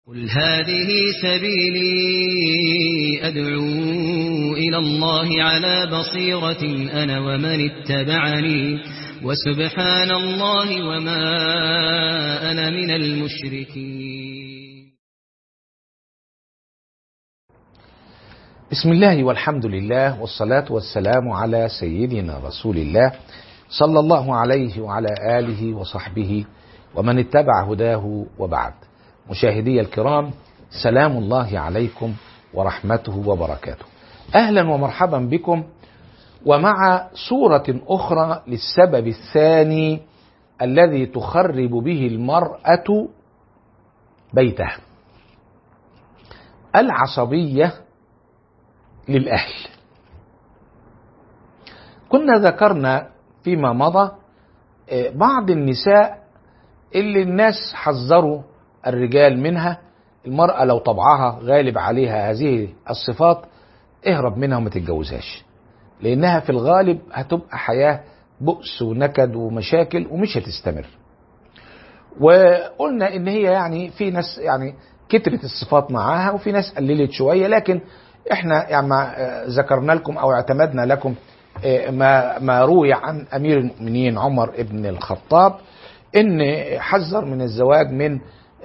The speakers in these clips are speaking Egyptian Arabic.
قل هذه سبيلي أدعو إلى الله على بصيرة أنا ومن اتبعني وسبحان الله وما أنا من المشركين بسم الله والحمد لله والصلاة والسلام على سيدنا رسول الله صلى الله عليه وعلى آله وصحبه ومن اتبع هداه وبعد مشاهدي الكرام سلام الله عليكم ورحمته وبركاته اهلا ومرحبا بكم ومع صوره اخرى للسبب الثاني الذي تخرب به المراه بيتها العصبيه للاهل كنا ذكرنا فيما مضى بعض النساء اللي الناس حذروا الرجال منها المرأة لو طبعها غالب عليها هذه الصفات اهرب منها وما تتجوزهاش لأنها في الغالب هتبقى حياة بؤس ونكد ومشاكل ومش هتستمر وقلنا ان هي يعني في ناس يعني كترت الصفات معاها وفي ناس قللت شوية لكن احنا يعني ما ذكرنا لكم او اعتمدنا لكم ما ما روي عن امير المؤمنين عمر ابن الخطاب ان حذر من الزواج من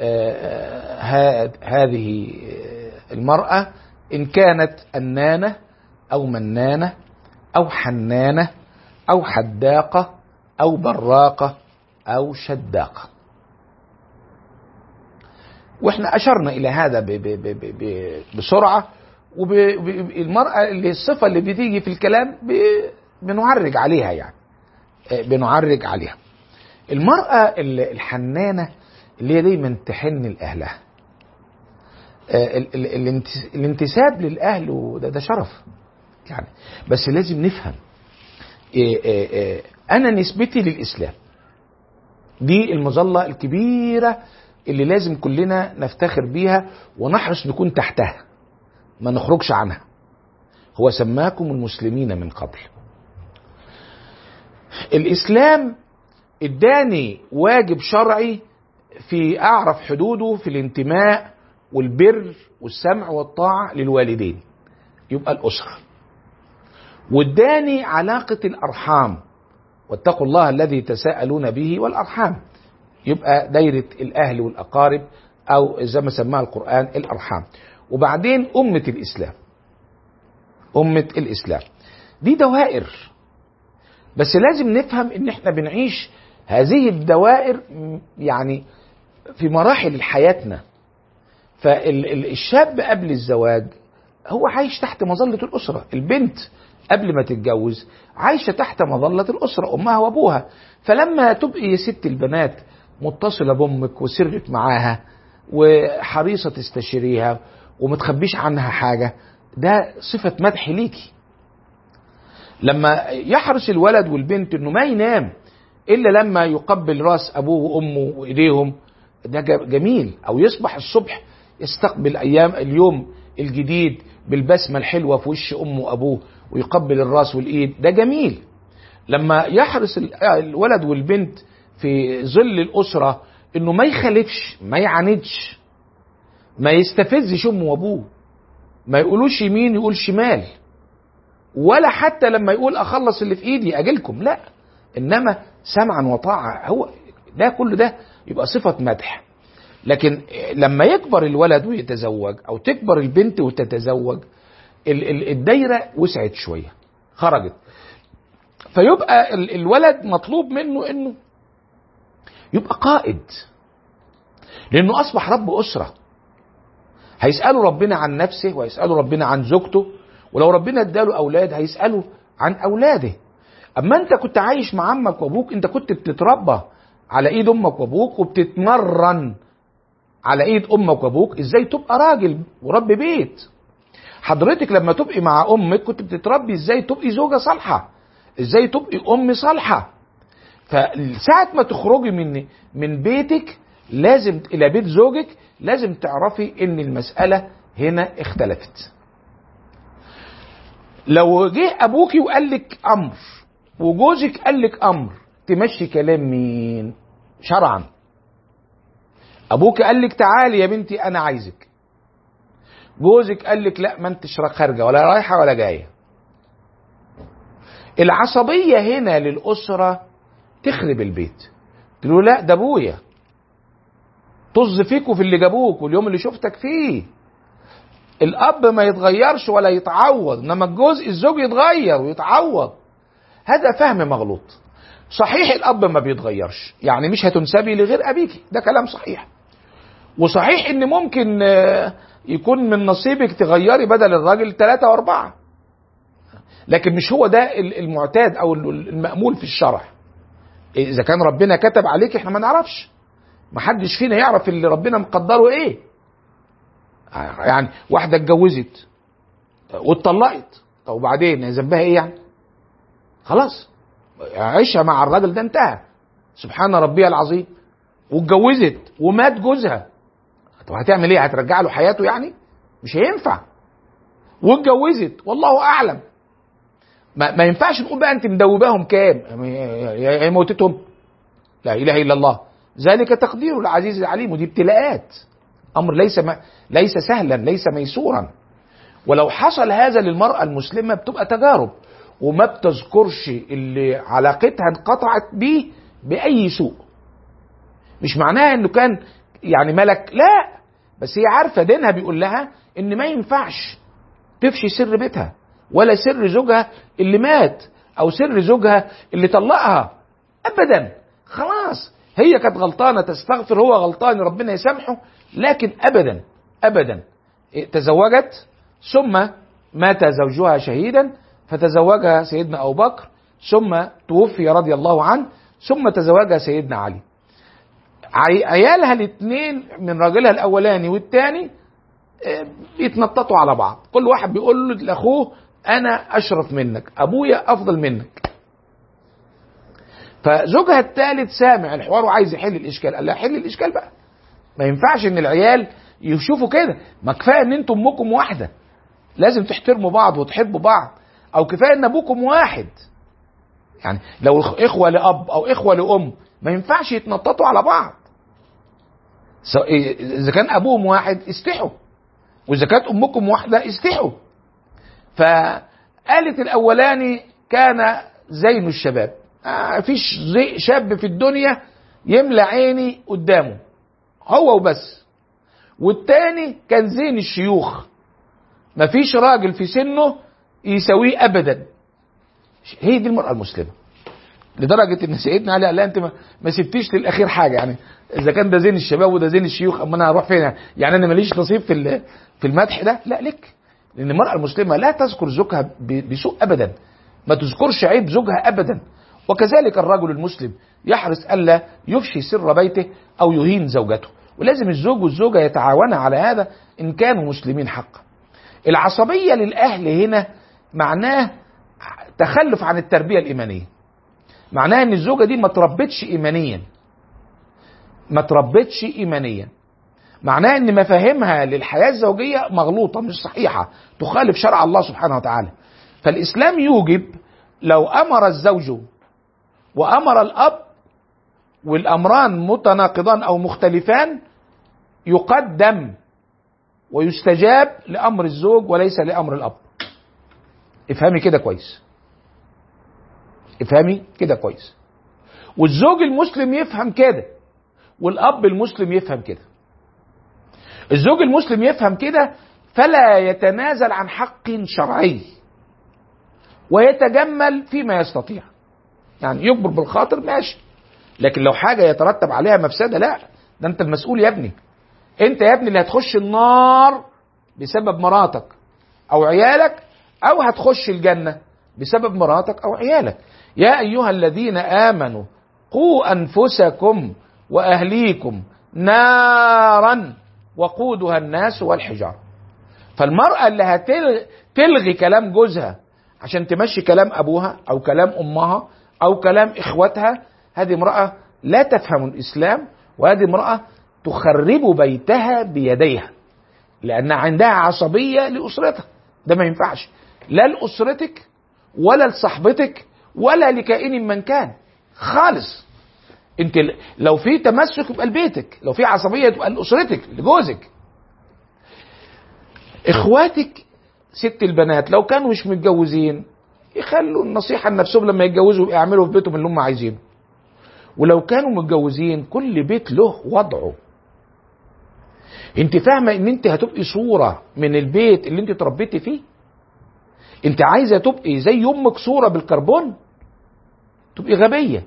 هذه المرأة إن كانت أنانة أو منانة أو حنانة أو حداقة أو براقة أو شداقة واحنا أشرنا إلى هذا ب ب ب بسرعة والمرأة اللي الصفة اللي بتيجي في الكلام بنعرج عليها يعني بنعرج عليها المرأة الحنانة اللي هي دايما تحن لأهلها الانتساب للأهل وده ده شرف يعني بس لازم نفهم أنا نسبتي للإسلام دي المظلة الكبيرة اللي لازم كلنا نفتخر بيها ونحرص نكون تحتها ما نخرجش عنها هو سماكم المسلمين من قبل الإسلام اداني واجب شرعي في اعرف حدوده في الانتماء والبر والسمع والطاعه للوالدين يبقى الاسره واداني علاقه الارحام واتقوا الله الذي تساءلون به والارحام يبقى دايره الاهل والاقارب او زي ما سماها القران الارحام وبعدين امه الاسلام امه الاسلام دي دوائر بس لازم نفهم ان احنا بنعيش هذه الدوائر يعني في مراحل حياتنا فالشاب قبل الزواج هو عايش تحت مظلة الأسرة البنت قبل ما تتجوز عايشة تحت مظلة الأسرة أمها وأبوها فلما تبقي يا ست البنات متصلة بأمك وسرت معاها وحريصة تستشيريها ومتخبيش عنها حاجة ده صفة مدح ليكي لما يحرص الولد والبنت انه ما ينام الا لما يقبل راس ابوه وامه وايديهم ده جميل او يصبح الصبح يستقبل ايام اليوم الجديد بالبسمه الحلوه في وش امه وابوه ويقبل الراس والايد ده جميل لما يحرص الولد والبنت في ظل الاسره انه ما يخالفش ما يعاندش ما يستفزش امه وابوه ما يقولوش يمين يقول شمال ولا حتى لما يقول اخلص اللي في ايدي اجلكم لا انما سمعا وطاعه هو ده كل ده يبقى صفه مدح لكن لما يكبر الولد ويتزوج او تكبر البنت وتتزوج الدايره وسعت شويه خرجت فيبقى الولد مطلوب منه انه يبقى قائد لانه اصبح رب اسره هيسالوا ربنا عن نفسه وهيسالوا ربنا عن زوجته ولو ربنا اداله اولاد هيسالوا عن اولاده اما انت كنت عايش مع عمك وابوك انت كنت بتتربى على ايد امك وابوك وبتتمرن على ايد امك وابوك ازاي تبقى راجل ورب بيت حضرتك لما تبقي مع امك كنت بتتربي ازاي تبقي زوجة صالحة ازاي تبقي ام صالحة فساعة ما تخرجي من من بيتك لازم الى بيت زوجك لازم تعرفي ان المسألة هنا اختلفت لو جه ابوكي وقال لك امر وجوزك قال لك امر تمشي كلام مين شرعا ابوك قال لك تعالي يا بنتي انا عايزك جوزك قال لك لا ما انتش خارجه ولا رايحه ولا جايه العصبيه هنا للاسره تخرب البيت تقول له لا ده ابويا طز فيك وفي اللي جابوك واليوم اللي شفتك فيه الاب ما يتغيرش ولا يتعوض انما الجزء الزوج يتغير ويتعوض هذا فهم مغلوط صحيح الاب ما بيتغيرش يعني مش هتنسبي لغير ابيك ده كلام صحيح وصحيح ان ممكن آه، يكون من نصيبك تغيري بدل الراجل ثلاثة واربعة لكن مش هو ده ال- المعتاد او ال- المأمول في الشرع اذا كان ربنا كتب عليك احنا ما نعرفش ما حدش فينا يعرف اللي ربنا مقدره ايه يعني واحدة اتجوزت واتطلقت طب وبعدين ذنبها ايه يعني خلاص عيشها مع الراجل ده انتهى سبحان ربي العظيم واتجوزت ومات جوزها طب هتعمل ايه هترجع له حياته يعني مش هينفع واتجوزت والله اعلم ما, ما ينفعش نقول بقى انت مدوباهم كام هي موتتهم لا اله الا الله ذلك تقدير العزيز العليم ودي ابتلاءات امر ليس ما ليس سهلا ليس ميسورا ولو حصل هذا للمراه المسلمه بتبقى تجارب وما بتذكرش اللي علاقتها انقطعت بيه باي سوء مش معناها انه كان يعني ملك لا بس هي عارفه دينها بيقول لها ان ما ينفعش تفشي سر بيتها ولا سر زوجها اللي مات او سر زوجها اللي طلقها ابدا خلاص هي كانت غلطانه تستغفر هو غلطان ربنا يسامحه لكن ابدا ابدا تزوجت ثم مات زوجها شهيدا فتزوجها سيدنا ابو بكر ثم توفي رضي الله عنه ثم تزوجها سيدنا علي عي- عيالها الاثنين من راجلها الاولاني والثاني بيتنططوا على بعض كل واحد بيقول له لاخوه انا اشرف منك ابويا افضل منك فزوجها الثالث سامع الحوار وعايز يحل الاشكال قال لها حل الاشكال بقى ما ينفعش ان العيال يشوفوا كده ما كفايه ان انتم امكم واحده لازم تحترموا بعض وتحبوا بعض او كفايه ان ابوكم واحد يعني لو اخوه لاب او اخوه لام ما ينفعش يتنططوا على بعض سو- اذا كان ابوهم واحد استحوا واذا كانت امكم واحده استحوا فقالت الاولاني كان زين الشباب آه فيش زي شاب في الدنيا يملى عيني قدامه هو وبس والتاني كان زين الشيوخ مفيش راجل في سنه يساويه ابدا هي دي المراه المسلمه لدرجه ان سيدنا علي قال لها انت ما, ما سبتيش للاخير حاجه يعني اذا كان ده زين الشباب وده زين الشيوخ اما انا هروح فين يعني, يعني انا ماليش نصيب في ال- في المدح ده لا لك لان المراه المسلمه لا تذكر زوجها ب- بسوء ابدا ما تذكرش عيب زوجها ابدا وكذلك الرجل المسلم يحرص الا يفشي سر بيته او يهين زوجته ولازم الزوج والزوجه يتعاونا على هذا ان كانوا مسلمين حقا العصبيه للاهل هنا معناه تخلف عن التربيه الايمانيه معناها ان الزوجه دي ما تربتش ايمانيا ما تربتش ايمانيا معناها ان مفاهيمها للحياه الزوجيه مغلوطه مش صحيحه تخالف شرع الله سبحانه وتعالى فالاسلام يوجب لو امر الزوج وامر الاب والامران متناقضان او مختلفان يقدم ويستجاب لامر الزوج وليس لامر الاب افهمي كده كويس افهمي كده كويس والزوج المسلم يفهم كده والاب المسلم يفهم كده الزوج المسلم يفهم كده فلا يتنازل عن حق شرعي ويتجمل فيما يستطيع يعني يجبر بالخاطر ماشي لكن لو حاجه يترتب عليها مفسده لا ده انت المسؤول يا ابني انت يا ابني اللي هتخش النار بسبب مراتك او عيالك او هتخش الجنه بسبب مراتك او عيالك يا ايها الذين امنوا قوا انفسكم واهليكم نارا وقودها الناس والحجاره فالمراه اللي هتلغي كلام جوزها عشان تمشي كلام ابوها او كلام امها او كلام اخواتها هذه امراه لا تفهم الاسلام وهذه امراه تخرب بيتها بيديها لان عندها عصبيه لاسرتها ده ما ينفعش لا لاسرتك ولا لصاحبتك ولا لكائن من كان خالص انت ل- لو في تمسك يبقى لبيتك لو في عصبيه تبقى لاسرتك لجوزك اخواتك ست البنات لو كانوا مش متجوزين يخلوا النصيحه لنفسهم لما يتجوزوا يعملوا في بيتهم اللي هم عايزينه ولو كانوا متجوزين كل بيت له وضعه انت فاهمه ان انت هتبقي صوره من البيت اللي انت اتربيتي فيه انت عايزه تبقي زي امك صوره بالكربون تبقي غبيه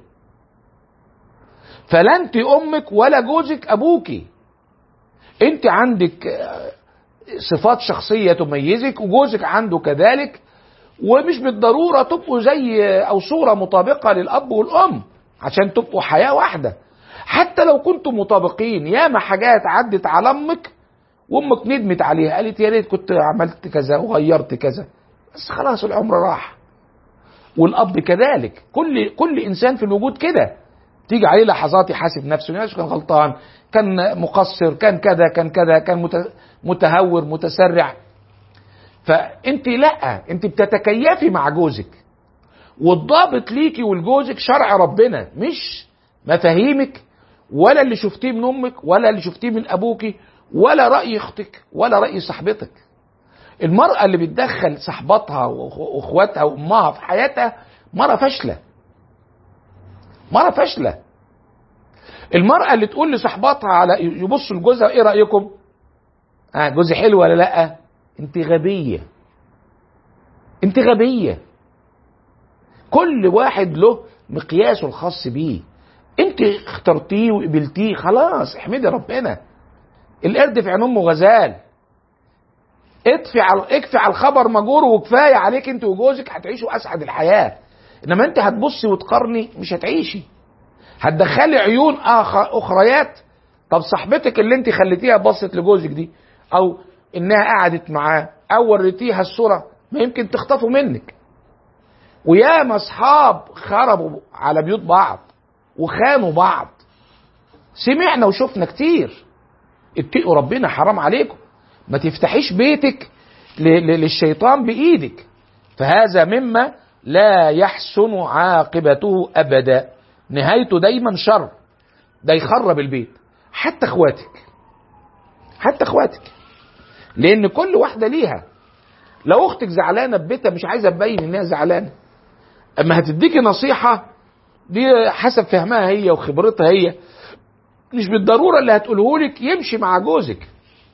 فلا انت امك ولا جوزك ابوكي انت عندك آه، صفات شخصيه تميزك وجوزك عنده كذلك ومش بالضروره تبقوا زي آه، او صوره مطابقه للاب والام عشان تبقوا حياه واحده حتى لو كنتم مطابقين ياما حاجات عدت على امك وامك ندمت عليها قالت يا ريت كنت عملت كذا وغيرت كذا بس خلاص العمر راح والاب كذلك كل كل انسان في الوجود كده تيجي عليه لحظات يحاسب نفسه يا كان غلطان كان مقصر كان كذا كان كذا كان مت- متهور متسرع فانت لا انت بتتكيفي مع جوزك والضابط ليكي ولجوزك شرع ربنا مش مفاهيمك ولا اللي شفتيه من امك ولا اللي شفتيه من ابوكي ولا راي اختك ولا راي صاحبتك المراه اللي بتدخل صاحباتها وأخ- واخواتها وامها في حياتها مرأة فاشله مرأة فاشله المرأة اللي تقول لصاحباتها على يبصوا لجوزها ايه رأيكم؟ اه جوزي حلو ولا لا؟ انت غبية انت غبية كل واحد له مقياسه الخاص بيه انت اخترتيه وقبلتيه خلاص احمدي ربنا القرد في عين امه غزال اطفي على اكفي على الخبر مجور وكفايه عليك انت وجوزك هتعيشوا اسعد الحياه انما انت هتبصي وتقارني مش هتعيشي هتدخلي عيون آخر اخريات طب صاحبتك اللي انت خليتيها بصت لجوزك دي او انها قعدت معاه او وريتيها الصوره ما يمكن تخطفوا منك وياما اصحاب خربوا على بيوت بعض وخانوا بعض سمعنا وشفنا كتير اتقوا ربنا حرام عليكم ما تفتحيش بيتك ل- ل- للشيطان بايدك فهذا مما لا يحسن عاقبته ابدا نهايته دايما شر ده يخرب البيت حتى اخواتك حتى اخواتك لان كل واحده ليها لو اختك زعلانه في بيتها مش عايزه تبين انها زعلانه اما هتديكي نصيحه دي حسب فهمها هي وخبرتها هي مش بالضروره اللي هتقوله لك يمشي مع جوزك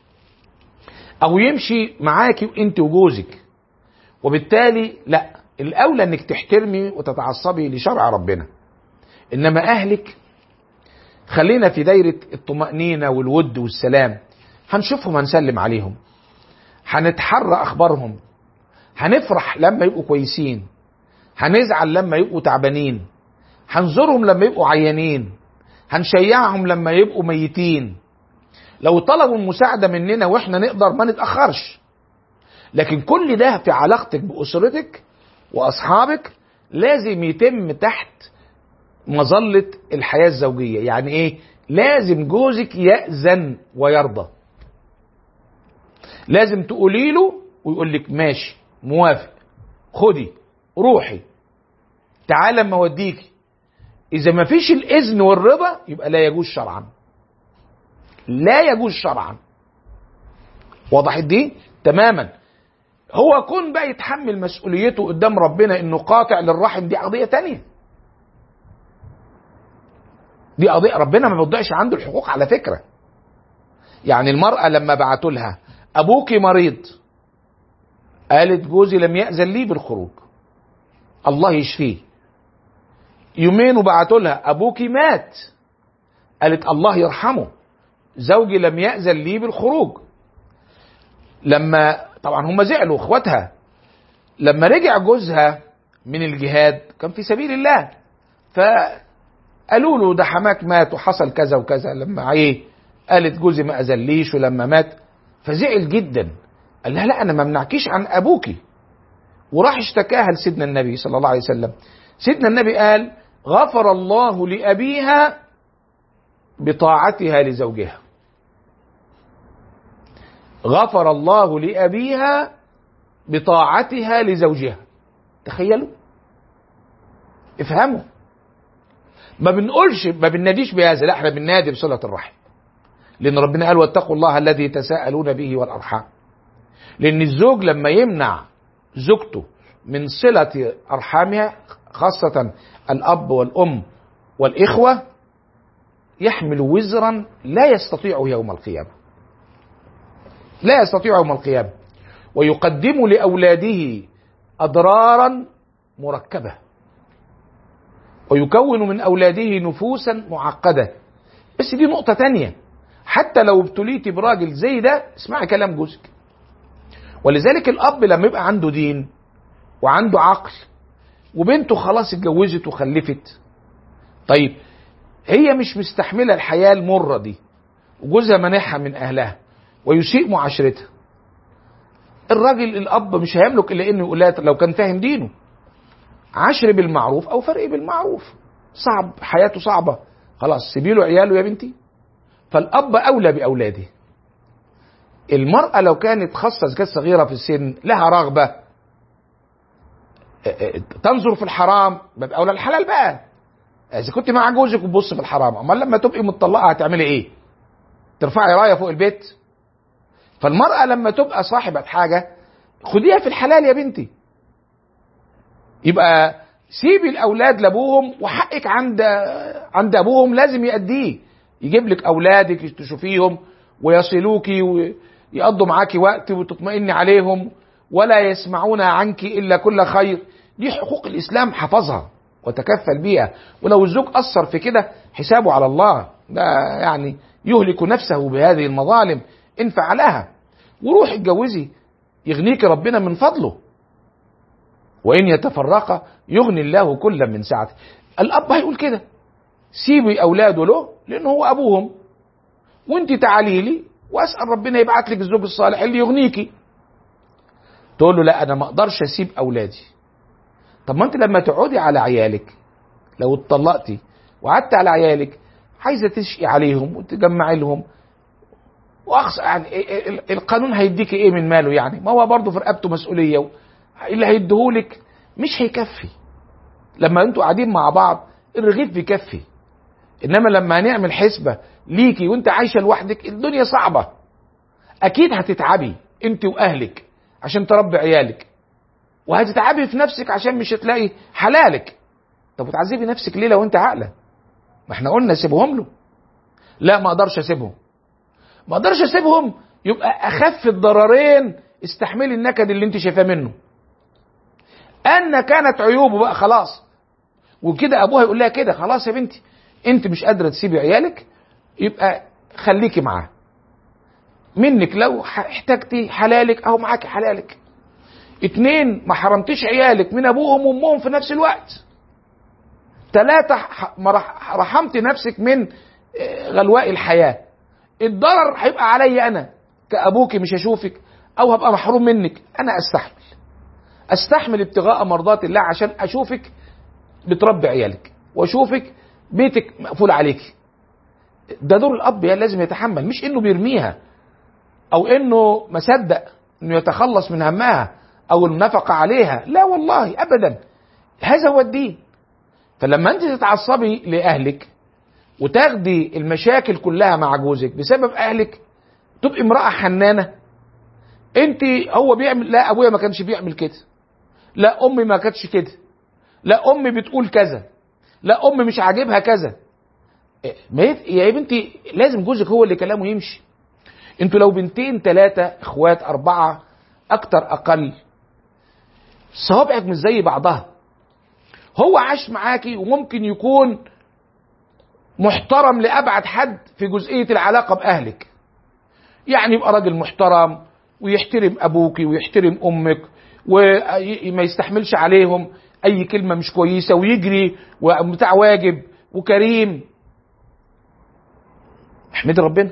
او يمشي معاكي وانت وجوزك وبالتالي لا الاولى انك تحترمي وتتعصبي لشرع ربنا انما اهلك خلينا في دايره الطمانينه والود والسلام هنشوفهم هنسلم عليهم هنتحرى اخبارهم هنفرح لما يبقوا كويسين هنزعل لما يبقوا تعبانين هنزورهم لما يبقوا عيانين هنشيعهم لما يبقوا ميتين لو طلبوا المساعدة مننا واحنا نقدر ما نتأخرش لكن كل ده في علاقتك بأسرتك وأصحابك لازم يتم تحت مظلة الحياة الزوجية يعني ايه لازم جوزك يأذن ويرضى لازم تقولي له ويقول لك ماشي موافق خدي روحي تعالى اما اوديكي اذا ما فيش الاذن والرضا يبقى لا يجوز شرعا لا يجوز شرعا وضحت دي تماما هو كون بقى يتحمل مسؤوليته قدام ربنا انه قاطع للرحم دي قضيه تانية دي قضيه ربنا ما بيضيعش عنده الحقوق على فكره يعني المراه لما بعتوا لها ابوك مريض قالت جوزي لم يأذن لي بالخروج الله يشفيه يومين وبعتوا لها ابوك مات قالت الله يرحمه زوجي لم يأذن لي بالخروج لما طبعا هم زعلوا اخواتها لما رجع جوزها من الجهاد كان في سبيل الله فقالوا له ده حماك مات وحصل كذا وكذا لما ايه قالت جوزي ما اذنليش ولما مات فزعل جدا قال لها لا انا ما منعكيش عن ابوكي وراح اشتكاها لسيدنا النبي صلى الله عليه وسلم سيدنا النبي قال غفر الله لأبيها بطاعتها لزوجها غفر الله لأبيها بطاعتها لزوجها تخيلوا افهموا ما بنقولش ما بنناديش بهذا لا احنا بننادي بصله الرحم لان ربنا قال واتقوا الله الذي تساءلون به والارحام لان الزوج لما يمنع زوجته من صله ارحامها خاصه الاب والام والاخوه يحمل وزرا لا يستطيعه يوم القيامه لا يستطيع يوم القيامه ويقدم لاولاده اضرارا مركبه ويكون من اولاده نفوسا معقده بس دي نقطه تانية حتى لو ابتليتي براجل زي ده اسمعي كلام جوزك ولذلك الاب لما يبقى عنده دين وعنده عقل وبنته خلاص اتجوزت وخلفت طيب هي مش مستحمله الحياه المره دي وجوزها مانعها من اهلها ويسيء معاشرتها الراجل الاب مش هيملك الا انه يقول لها لو كان فاهم دينه عشر بالمعروف او فرق بالمعروف صعب حياته صعبه خلاص سيبي له عياله يا بنتي فالاب اولى باولاده المراه لو كانت خاصه كانت صغيره في السن لها رغبه تنظر في الحرام باب اولى الحلال بقى اذا كنت مع جوزك وتبص في الحرام امال لما تبقي مطلقه هتعملي ايه ترفعي رايه فوق البيت فالمراه لما تبقى صاحبه حاجه خديها في الحلال يا بنتي يبقى سيبي الاولاد لابوهم وحقك عند عند ابوهم لازم يأديه يجيب لك اولادك تشوفيهم ويصلوكي ويقضوا معاكي وقت وتطمئني عليهم ولا يسمعون عنك الا كل خير دي حقوق الاسلام حفظها وتكفل بيها ولو الزوج اثر في كده حسابه على الله ده يعني يهلك نفسه بهذه المظالم ان فعلها وروح اتجوزي يغنيك ربنا من فضله وإن يتفرقا يغني الله كلا من سعته الأب هيقول كده سيبي أولاده له لأنه هو أبوهم وأنت تعالي لي وأسأل ربنا يبعت لك الزوج الصالح اللي يغنيكي تقول له لا أنا ما أقدرش أسيب أولادي طب ما أنت لما تقعدي على عيالك لو اتطلقتي وقعدت على عيالك عايزة تشقي عليهم وتجمعي لهم واقصى يعني القانون هيديك ايه من ماله يعني ما هو برضه في رقبته مسؤوليه اللي هيديهولك مش هيكفي لما انتوا قاعدين مع بعض الرغيف بيكفي انما لما هنعمل حسبه ليكي وانت عايشه لوحدك الدنيا صعبه اكيد هتتعبي انت واهلك عشان تربي عيالك وهتتعبي في نفسك عشان مش هتلاقي حلالك طب وتعذبي نفسك ليه لو انت عاقله ما احنا قلنا سيبهم له لا ما اقدرش اسيبهم ما اقدرش اسيبهم يبقى اخف الضررين استحملي النكد اللي انت شايفاه منه ان كانت عيوبه بقى خلاص وكده ابوها يقول لها كده خلاص يا بنتي انت مش قادره تسيبي عيالك يبقى خليكي معاه منك لو احتجتي حلالك اهو معاكي حلالك اتنين ما حرمتيش عيالك من ابوهم وامهم في نفس الوقت ثلاثة رحمت نفسك من غلواء الحياة الضرر هيبقى عليا انا كابوك مش هشوفك او هبقى محروم منك انا استحمل استحمل ابتغاء مرضات الله عشان اشوفك بتربي عيالك واشوفك بيتك مقفول عليك ده دور الاب يعني لازم يتحمل مش انه بيرميها او انه مصدق انه يتخلص من همها او النفقه عليها لا والله ابدا هذا هو الدين فلما انت تتعصبي لاهلك وتاخدي المشاكل كلها مع جوزك بسبب اهلك تبقي امراه حنانه انت هو بيعمل لا ابويا ما كانش بيعمل كده لا امي ما كانتش كده لا امي بتقول كذا لا امي مش عاجبها كذا ما يا بنتي لازم جوزك هو اللي كلامه يمشي انتوا لو بنتين ثلاثة اخوات اربعة اكتر اقل صوابعك مش زي بعضها هو عاش معاكي وممكن يكون محترم لابعد حد في جزئية العلاقة باهلك يعني يبقى راجل محترم ويحترم ابوك ويحترم امك وما يستحملش عليهم اي كلمه مش كويسه ويجري وبتاع واجب وكريم احمد ربنا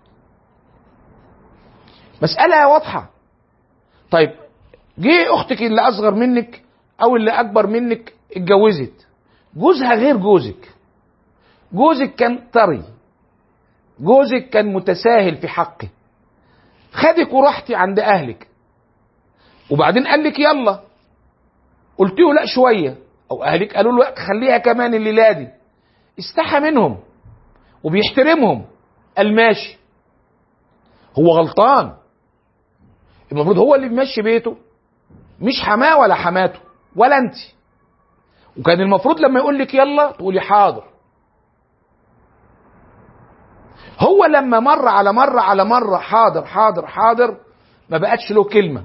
مسألة واضحة طيب جه اختك اللي اصغر منك او اللي اكبر منك اتجوزت جوزها غير جوزك جوزك كان طري جوزك كان متساهل في حقه خدك ورحتي عند اهلك وبعدين قال لك يلا قلت له لا شويه او اهلك قالوا له خليها كمان الليله دي استحى منهم وبيحترمهم الماشي هو غلطان المفروض هو اللي بيمشي بيته مش حماه ولا حماته ولا انت وكان المفروض لما يقول لك يلا تقولي حاضر هو لما مر على مرة على مرة حاضر حاضر حاضر ما بقتش له كلمة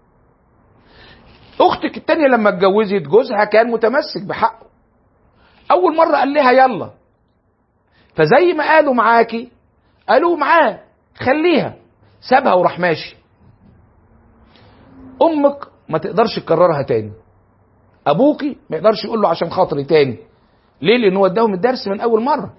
أختك التانية لما اتجوزت جوزها كان متمسك بحقه أول مرة قال لها يلا فزي ما قالوا معاكي قالوا معاه خليها سابها وراح ماشي أمك ما تقدرش تكررها تاني أبوكي ما يقدرش يقول له عشان خاطري تاني ليه؟ لأن هو اداهم الدرس من أول مرة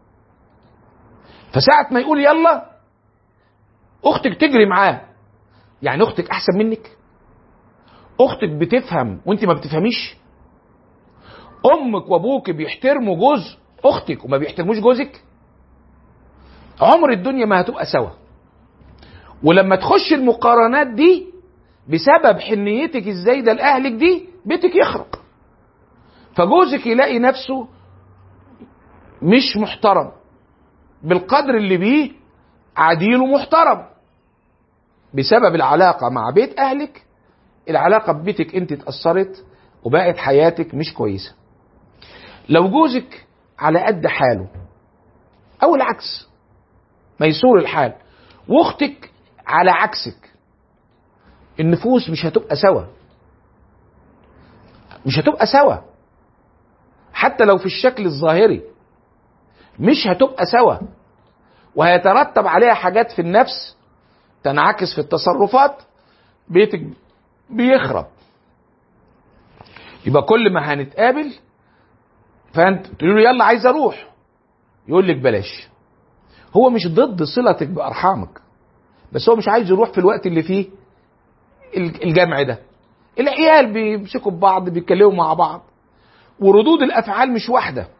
فساعة ما يقول يلا أختك تجري معاه يعني أختك أحسن منك أختك بتفهم وأنت ما بتفهميش أمك وأبوك بيحترموا جوز أختك وما بيحترموش جوزك عمر الدنيا ما هتبقى سوا ولما تخش المقارنات دي بسبب حنيتك الزايدة لأهلك دي بيتك يخرب فجوزك يلاقي نفسه مش محترم بالقدر اللي بيه عديل ومحترم بسبب العلاقة مع بيت أهلك العلاقة ببيتك أنت اتأثرت وبقت حياتك مش كويسة لو جوزك على قد حاله أو العكس ميسور الحال واختك على عكسك النفوس مش هتبقى سوا مش هتبقى سوا حتى لو في الشكل الظاهري مش هتبقى سوا وهيترتب عليها حاجات في النفس تنعكس في التصرفات بيتك بيخرب يبقى كل ما هنتقابل فانت تقول له يلا عايز اروح يقول لك بلاش هو مش ضد صلتك بارحامك بس هو مش عايز يروح في الوقت اللي فيه الجمع ده العيال بيمسكوا ببعض بيتكلموا مع بعض وردود الافعال مش واحده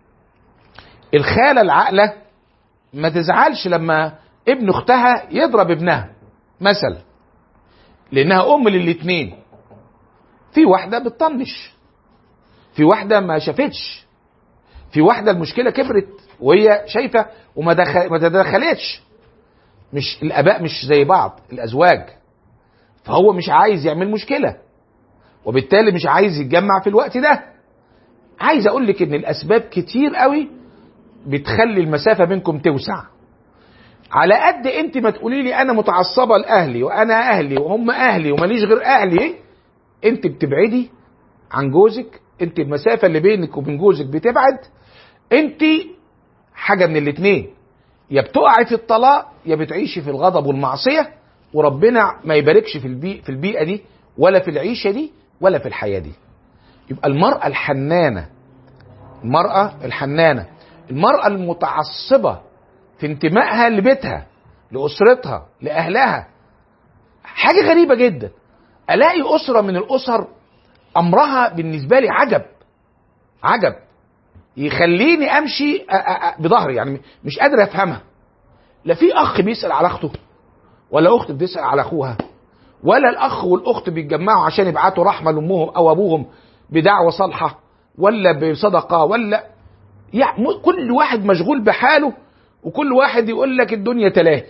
الخاله العاقله ما تزعلش لما ابن اختها يضرب ابنها مثلا لانها ام للاتنين في واحده بتطنش في واحده ما شافتش في واحده المشكله كبرت وهي شايفه وما دخل ما تدخلتش مش الاباء مش زي بعض الازواج فهو مش عايز يعمل مشكله وبالتالي مش عايز يتجمع في الوقت ده عايز اقول لك ان الاسباب كتير قوي بتخلي المسافه بينكم توسع على قد انت ما تقولي لي انا متعصبه لاهلي وانا اهلي وهم اهلي وماليش غير اهلي انت بتبعدي عن جوزك انت المسافه اللي بينك وبين جوزك بتبعد انت حاجه من الاتنين يا بتقعي في الطلاق يا بتعيشي في الغضب والمعصيه وربنا ما يباركش في البيئة, في البيئه دي ولا في العيشه دي ولا في الحياه دي يبقى المراه الحنانه المراه الحنانه المراه المتعصبه في انتمائها لبيتها لاسرتها لاهلها حاجه غريبه جدا الاقي اسره من الاسر امرها بالنسبه لي عجب عجب يخليني امشي بظهري يعني مش قادر افهمها لا في اخ بيسال على اخته ولا اخت بتسال على اخوها ولا الاخ والاخت بيتجمعوا عشان يبعتوا رحمه لامهم او ابوهم بدعوه صالحه ولا بصدقه ولا يعني كل واحد مشغول بحاله وكل واحد يقول لك الدنيا تلاهي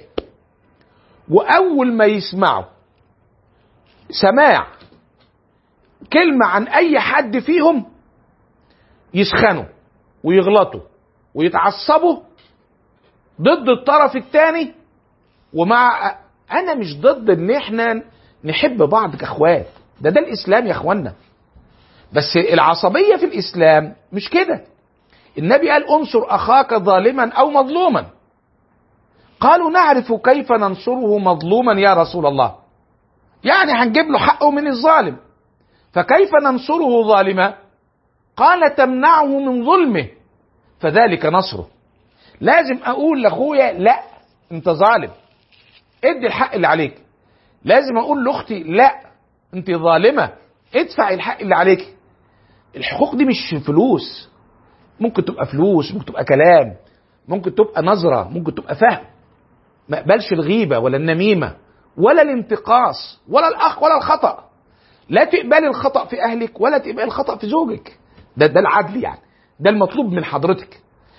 واول ما يسمعوا سماع كلمه عن اي حد فيهم يسخنوا ويغلطوا ويتعصبوا ضد الطرف الثاني ومع انا مش ضد ان احنا نحب بعض كاخوات ده ده الاسلام يا اخوانا بس العصبيه في الاسلام مش كده النبي قال انصر اخاك ظالما او مظلوما قالوا نعرف كيف ننصره مظلوما يا رسول الله يعني هنجيب له حقه من الظالم فكيف ننصره ظالما قال تمنعه من ظلمه فذلك نصره لازم اقول لاخويا لا انت ظالم ادي الحق اللي عليك لازم اقول لاختي لا انت ظالمه ادفع الحق اللي عليك الحقوق دي مش فلوس ممكن تبقى فلوس ممكن تبقى كلام ممكن تبقى نظره ممكن تبقى فهم ما اقبلش الغيبه ولا النميمه ولا الانتقاص ولا الاخ ولا الخطا لا تقبلي الخطا في اهلك ولا تقبلي الخطا في زوجك ده ده العدل يعني ده المطلوب من حضرتك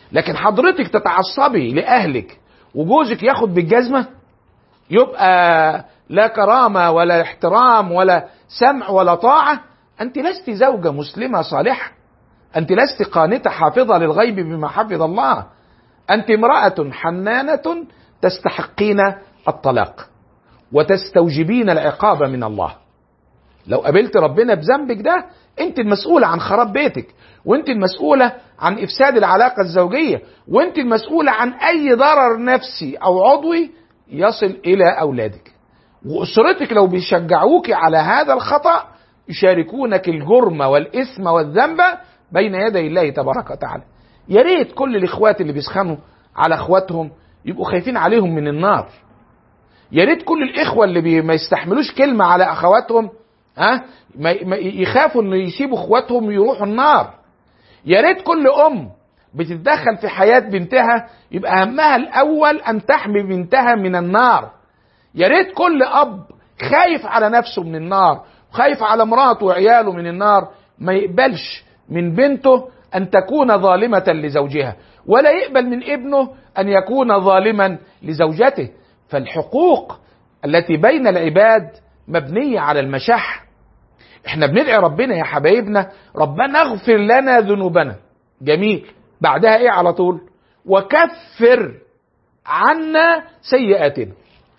لكن حضرتك تتعصبي لاهلك وجوزك ياخد بالجزمه يبقى لا كرامه ولا احترام ولا سمع ولا طاعه انت لست زوجه مسلمه صالحه انت لست قانته حافظه للغيب بما حفظ الله انت امراه حنانه تستحقين الطلاق وتستوجبين العقاب من الله لو قابلت ربنا بذنبك ده انت المسؤولة عن خراب بيتك وانت المسؤولة عن افساد العلاقة الزوجية وانت المسؤولة عن اي ضرر نفسي او عضوي يصل الى اولادك واسرتك لو بيشجعوك على هذا الخطأ يشاركونك الجرم والاثم والذنب بين يدي الله تبارك وتعالى يا ريت كل الاخوات اللي بيسخنوا على اخواتهم يبقوا خايفين عليهم من النار يا ريت كل الاخوه اللي بي ما يستحملوش كلمه على اخواتهم ها ما ما يخافوا انه يسيبوا اخواتهم يروحوا النار يا ريت كل ام بتتدخل في حياه بنتها يبقى همها الاول ان تحمي بنتها من النار يا ريت كل اب خايف على نفسه من النار وخايف على مراته وعياله من النار ما يقبلش من بنته ان تكون ظالمه لزوجها ولا يقبل من ابنه ان يكون ظالما لزوجته فالحقوق التي بين العباد مبنيه على المشاح احنا بندعي ربنا يا حبايبنا ربنا اغفر لنا ذنوبنا جميل بعدها ايه على طول وكفر عنا سيئاتنا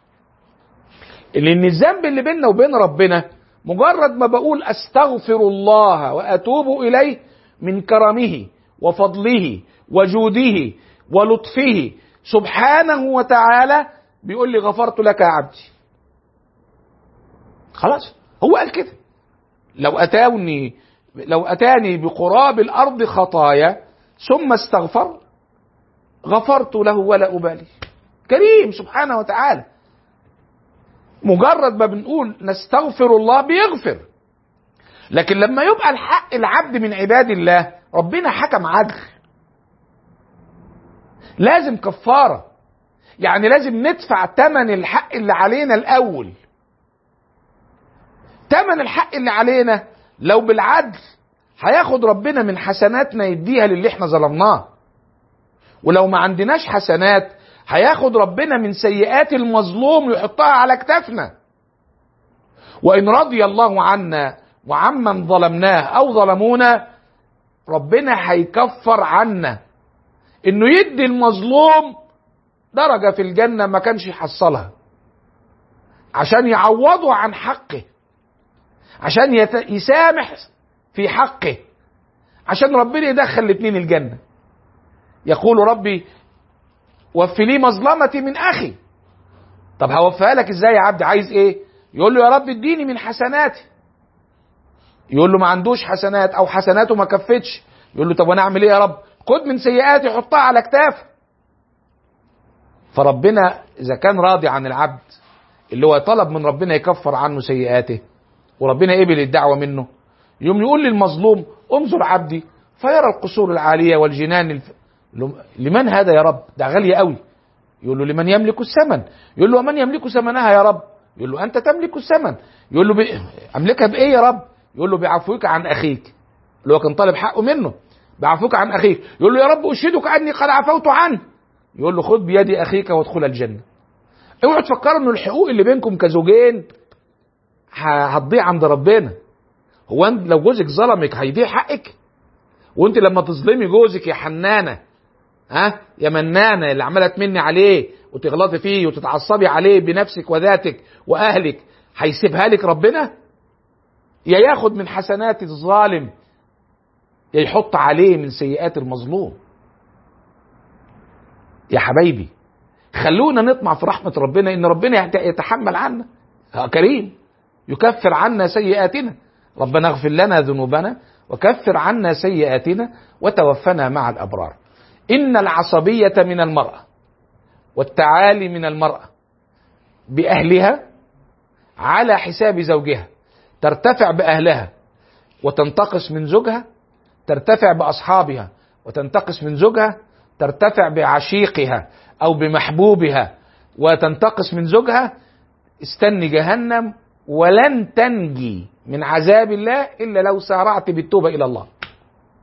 لان الذنب اللي بيننا وبين ربنا مجرد ما بقول استغفر الله واتوب اليه من كرمه وفضله وجوده ولطفه سبحانه وتعالى بيقول لي غفرت لك يا عبدي خلاص هو قال كده لو اتاني لو اتاني بقراب الارض خطايا ثم استغفر غفرت له ولا ابالي كريم سبحانه وتعالى مجرد ما بنقول نستغفر الله بيغفر لكن لما يبقى الحق العبد من عباد الله ربنا حكم عدل لازم كفاره يعني لازم ندفع ثمن الحق اللي علينا الاول ثمن الحق اللي علينا لو بالعدل هياخد ربنا من حسناتنا يديها للي احنا ظلمناه ولو ما عندناش حسنات هياخد ربنا من سيئات المظلوم يحطها على كتافنا وان رضي الله عنا وعمن ظلمناه او ظلمونا ربنا هيكفر عنا انه يدي المظلوم درجه في الجنه ما كانش يحصلها عشان يعوضه عن حقه عشان يت... يسامح في حقه عشان ربنا يدخل الاثنين الجنه يقول ربي وفي لي مظلمتي من اخي طب هوفيها لك ازاي يا عبد عايز ايه يقول له يا رب اديني من حسناتي يقول له ما عندوش حسنات او حسناته ما كفتش يقول له طب وانا اعمل ايه يا رب خد من سيئاتي حطها على كتافي فربنا اذا كان راضي عن العبد اللي هو طلب من ربنا يكفر عنه سيئاته وربنا قبل الدعوه منه يوم يقول للمظلوم انظر عبدي فيرى القصور العاليه والجنان الف... لمن هذا يا رب ده غالي قوي يقول له لمن يملك الثمن يقول له ومن يملك ثمنها يا رب يقول له انت تملك الثمن يقول له ب... املكها بايه يا رب يقول له بعفوك عن اخيك اللي هو كان طالب حقه منه بعفوك عن اخيك يقول له يا رب اشهدك اني قد عفوت عنه يقول له خذ بيد اخيك وادخل الجنه اوعوا تفكروا ان الحقوق اللي بينكم كزوجين هتضيع عند ربنا هو انت لو جوزك ظلمك هيضيع حقك وانت لما تظلمي جوزك يا حنانه ها يا منانه اللي عماله تمني عليه وتغلطي فيه وتتعصبي عليه بنفسك وذاتك واهلك هيسيبها لك ربنا يا ياخد من حسنات الظالم يا يحط عليه من سيئات المظلوم يا حبايبي خلونا نطمع في رحمة ربنا إن ربنا يتحمل عنا كريم يكفر عنا سيئاتنا ربنا اغفر لنا ذنوبنا وكفر عنا سيئاتنا وتوفنا مع الأبرار إن العصبية من المرأة والتعالي من المرأة بأهلها على حساب زوجها ترتفع بأهلها وتنتقص من زوجها ترتفع بأصحابها وتنتقص من زوجها ترتفع بعشيقها أو بمحبوبها وتنتقص من زوجها استني جهنم ولن تنجي من عذاب الله إلا لو سارعت بالتوبة إلى الله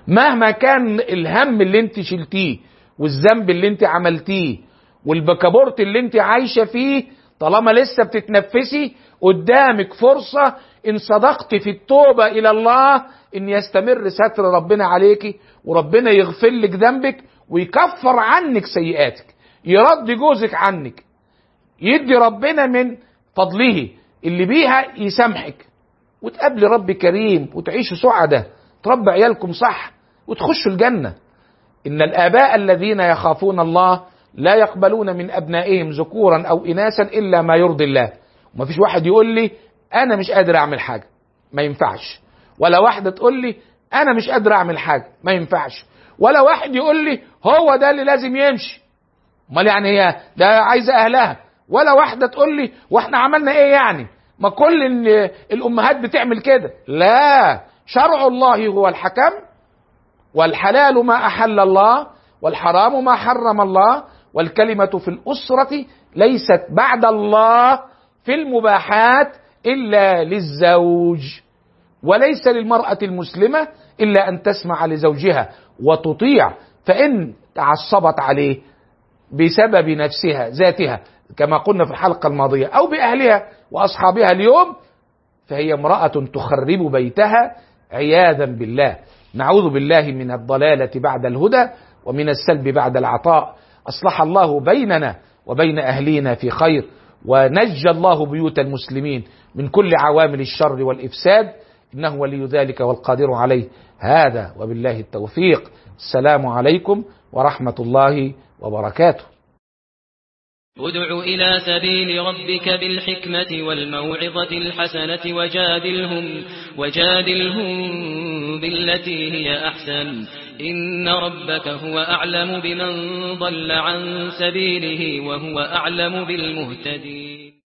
مهما كان الهم اللي انت شلتيه والذنب اللي انت عملتيه والبكابورت اللي انت عايشه فيه طالما لسه بتتنفسي قدامك فرصه ان صدقت في التوبه الى الله ان يستمر ستر ربنا عليكي وربنا يغفر لك ذنبك ويكفر عنك سيئاتك يرد جوزك عنك يدي ربنا من فضله اللي بيها يسامحك وتقابلي رب كريم وتعيشوا سعدة تربي عيالكم صح وتخشوا الجنة إن الآباء الذين يخافون الله لا يقبلون من أبنائهم ذكورا أو إناثا إلا ما يرضي الله وما فيش واحد يقول لي أنا مش قادر أعمل حاجة ما ينفعش ولا واحدة تقول لي أنا مش قادر أعمل حاجة ما ينفعش ولا واحد يقول لي هو ده اللي لازم يمشي امال يعني هي ده عايزه اهلها ولا واحده تقول لي واحنا عملنا ايه يعني ما كل ال- الامهات بتعمل كده لا شرع الله هو الحكم والحلال ما احل الله والحرام ما حرم الله والكلمه في الاسره ليست بعد الله في المباحات الا للزوج وليس للمراه المسلمه الا ان تسمع لزوجها وتطيع فان تعصبت عليه بسبب نفسها ذاتها كما قلنا في الحلقة الماضية أو بأهلها وأصحابها اليوم فهي امرأة تخرب بيتها عياذا بالله نعوذ بالله من الضلالة بعد الهدى ومن السلب بعد العطاء أصلح الله بيننا وبين أهلينا في خير ونجى الله بيوت المسلمين من كل عوامل الشر والإفساد إنه ولي ذلك والقادر عليه هذا وبالله التوفيق السلام عليكم ورحمة الله وبركاته ادع إلى سبيل ربك بالحكمة والموعظة الحسنة وجادلهم وجادلهم بالتي هي أحسن إن ربك هو أعلم بمن ضل عن سبيله وهو أعلم بالمهتدين